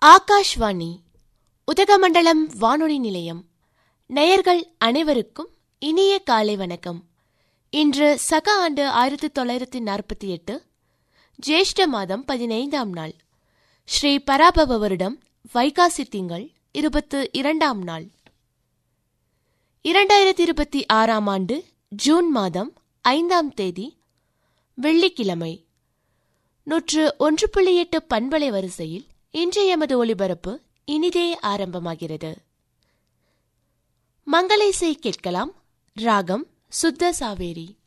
ஆகாஷ்வாணி உதகமண்டலம் வானொலி நிலையம் நேயர்கள் அனைவருக்கும் இனிய காலை வணக்கம் இன்று சக ஆண்டு ஆயிரத்தி தொள்ளாயிரத்தி நாற்பத்தி எட்டு ஜேஷ்ட மாதம் பதினைந்தாம் நாள் ஸ்ரீ பராபவ வருடம் வைகாசி திங்கள் இருபத்து இரண்டாம் நாள் இரண்டாயிரத்தி இருபத்தி ஆறாம் ஆண்டு ஜூன் மாதம் ஐந்தாம் தேதி வெள்ளிக்கிழமை நூற்று ஒன்று புள்ளி எட்டு பண்பலை வரிசையில் இன்றைய எமது ஒளிபரப்பு இனிதே ஆரம்பமாகிறது மங்களேசை கேட்கலாம் ராகம் சுத்த சாவேரி